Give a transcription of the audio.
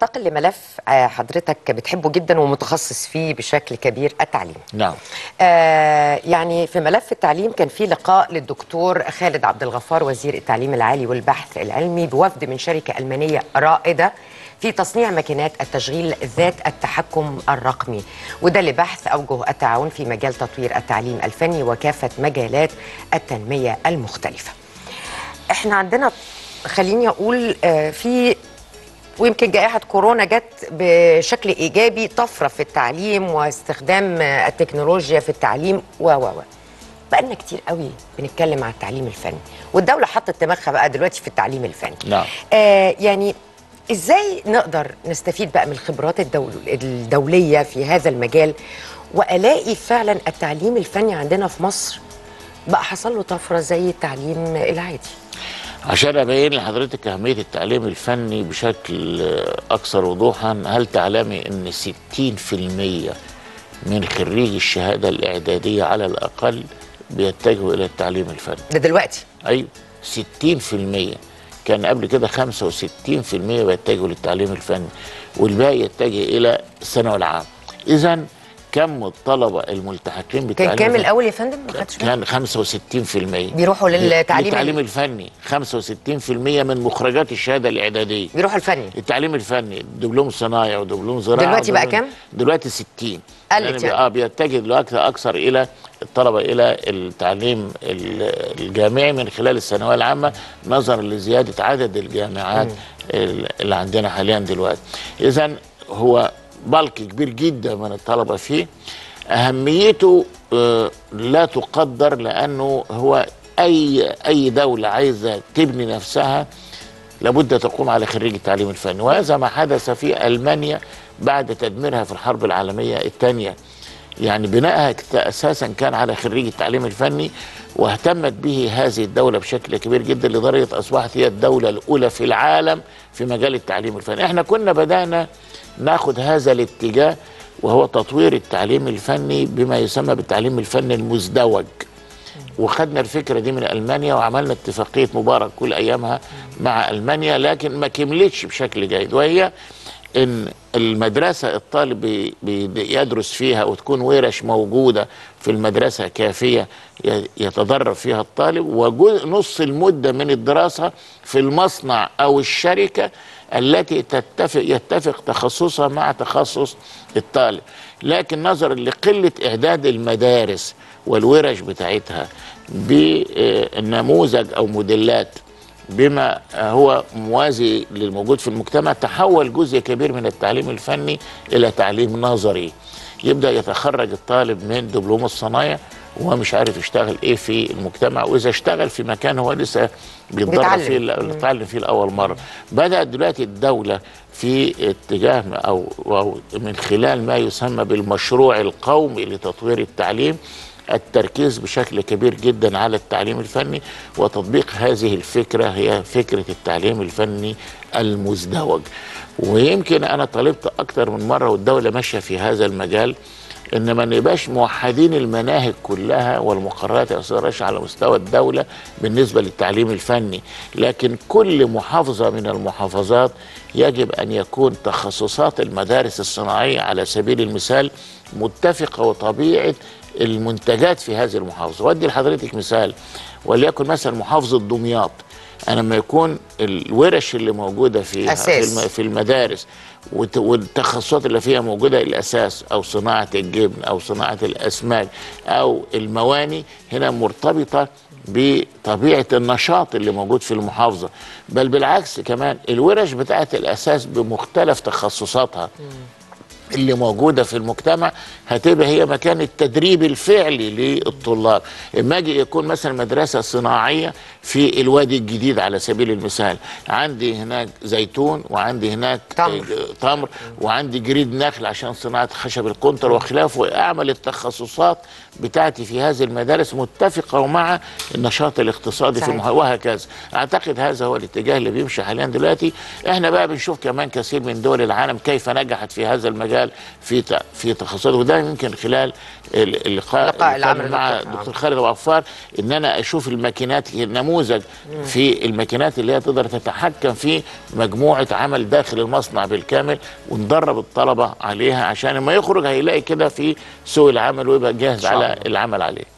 ننتقل لملف آه، حضرتك بتحبه جدا ومتخصص فيه بشكل كبير التعليم نعم آه يعني في ملف التعليم كان في لقاء للدكتور خالد عبد الغفار وزير التعليم العالي والبحث العلمي بوفد من شركة ألمانية رائدة في تصنيع ماكينات التشغيل ذات التحكم الرقمي وده لبحث أوجه التعاون في مجال تطوير التعليم الفني وكافة مجالات التنمية المختلفة احنا عندنا خليني أقول آه في ويمكن جائحة كورونا جت بشكل إيجابي طفرة في التعليم واستخدام التكنولوجيا في التعليم و و و بقالنا كتير قوي بنتكلم عن التعليم الفني والدولة حطت دماغها بقى دلوقتي في التعليم الفني نعم. آه يعني ازاي نقدر نستفيد بقى من الخبرات الدول الدولية في هذا المجال وألاقي فعلا التعليم الفني عندنا في مصر بقى حصل له طفرة زي التعليم العادي عشان ابين لحضرتك اهميه التعليم الفني بشكل آه، اكثر وضوحا هل تعلمي ان 60% من خريجي الشهاده الاعداديه على الاقل بيتجهوا الى التعليم الفني ده دلوقتي ايوه 60% كان قبل كده 65% بيتجهوا للتعليم الفني والباقي يتجه الى الثانوي العام اذا كم الطلبه الملتحقين كان بالتعليم كام الفني الأول يا فندم؟ ما خدتش بالي. كان 65% بيروحوا للتعليم التعليم الفني 65% من مخرجات الشهاده الاعداديه بيروحوا الفني التعليم الفني دبلوم صنايع ودبلوم زراعه دلوقتي بقى ودبلوم- كام؟ دلوقتي 60 قلت يعني. اه بيتجه دلوقتي اكثر الى الطلبه الى التعليم ال- الجامعي من خلال الثانويه العامه نظرا لزياده عدد الجامعات ال- اللي عندنا حاليا دلوقتي اذا هو بلك كبير جدا من الطلبه فيه اهميته آه، لا تقدر لانه هو اي اي دوله عايزه تبني نفسها لابد تقوم على خريج التعليم الفني وهذا ما حدث في المانيا بعد تدميرها في الحرب العالميه الثانيه يعني بنائها كت- اساسا كان على خريج التعليم الفني واهتمت به هذه الدوله بشكل كبير جدا لدرجه اصبحت هي الدوله الاولى في العالم في مجال التعليم الفني احنا كنا بدانا ناخذ هذا الاتجاه وهو تطوير التعليم الفني بما يسمى بالتعليم الفني المزدوج وخدنا الفكره دي من المانيا وعملنا اتفاقيه مبارك كل ايامها مع المانيا لكن ما كملتش بشكل جيد وهي ان المدرسه الطالب بي- بي- يدرس فيها وتكون ورش موجوده في المدرسه كافيه ي- يتدرب فيها الطالب ونص المده من الدراسه في المصنع او الشركه التي تتفق يتفق تخصصها مع تخصص الطالب لكن نظرا لقله اعداد المدارس والورش بتاعتها بنموذج او موديلات بما هو موازي للموجود في المجتمع تحول جزء كبير من التعليم الفني الى تعليم نظري يبدا يتخرج الطالب من دبلوم الصنايع وهو مش عارف يشتغل ايه في المجتمع واذا اشتغل في مكان هو لسه بيتدرب بيتعلم. فيه بيتعلم فيه لاول مره بدات دلوقتي الدوله في اتجاه او أو من خلال ما يسمى بالمشروع القومي لتطوير التعليم التركيز بشكل كبير جدا على التعليم الفني وتطبيق هذه الفكره هي فكره التعليم الفني المزدوج ويمكن انا طالبت اكتر من مره والدوله ماشيه في هذا المجال ان ما نبقاش موحدين المناهج كلها والمقررات يا استاذ راشد على مستوى الدوله بالنسبه للتعليم الفني لكن كل محافظه من المحافظات يجب ان يكون تخصصات المدارس الصناعيه على سبيل المثال متفقه وطبيعه المنتجات في هذه المحافظه وادي لحضرتك مثال وليكن مثلا محافظه دمياط انا لما يكون الورش اللي موجوده فيها في, أساس. الم... في المدارس وت- والتخصصات اللي فيها موجوده الاساس او صناعه الجبن او صناعه الاسماك او المواني هنا مرتبطه بطبيعه النشاط اللي موجود في المحافظه بل بالعكس كمان الورش بتاعت الاساس بمختلف تخصصاتها اللي موجوده في المجتمع هتبقى هي مكان التدريب الفعلي للطلاب اما اجي يكون مثلا مدرسه صناعيه في الوادي الجديد على سبيل المثال عندي هناك زيتون وعندي هناك تمر. آه، تمر وعندي جريد نخل عشان صناعه خشب القنطر وخلافه واعمل التخصصات بتاعتي في هذه المدارس متفقه مع النشاط الاقتصادي في صحيح. المح... وهكذا اعتقد هذا هو الاتجاه اللي بيمشي حاليا دلوقتي احنا بقى بنشوف كمان كثير من دول العالم كيف نجحت في هذا المجال شغال في ت- في تخصصات وده يمكن خلال ال- اللقاء لقاء اللي كان العمل مع الدكتور. الدكتور خالد ابو عفار ان انا اشوف الماكينات نموذج في الماكينات اللي هي تقدر تتحكم في مجموعه عمل داخل المصنع بالكامل وندرب الطلبه عليها عشان لما يخرج هيلاقي كده في سوق العمل ويبقى جاهز شاء على الله. العمل عليه